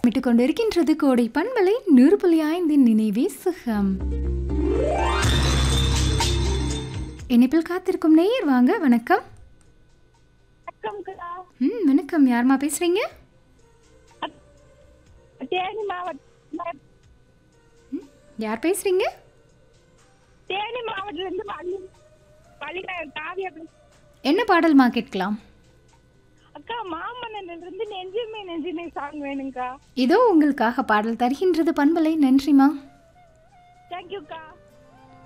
விட்டு கொண்டிருக்கின்றது கோடை பண்பலை நூறு புள்ளி ஐந்தின் நினைவே சுகம் இணைப்பில் காத்திருக்கும் நேயர் வாங்க வணக்கம் வணக்கம்க்கா ம் வணக்கம் யாரும்மா பேசுறீங்க தேனி மாவட்டம் யார் பேசுறீங்க தேனி மாவட்டத்திலிருந்து வள்ளி வள்ளிநகர் காவியா பேசு- என்ன பாடல்மா கேட்கலாம் அக்கா மாமன்னன் இருந்து நெஞ்சுமே நெஞ்சுமே சாங் வேணுங்க்கா இதோ உங்களுக்காக பாடல் தருகின்றது பண்பலை நன்றிமா தேங்க்யூக்கா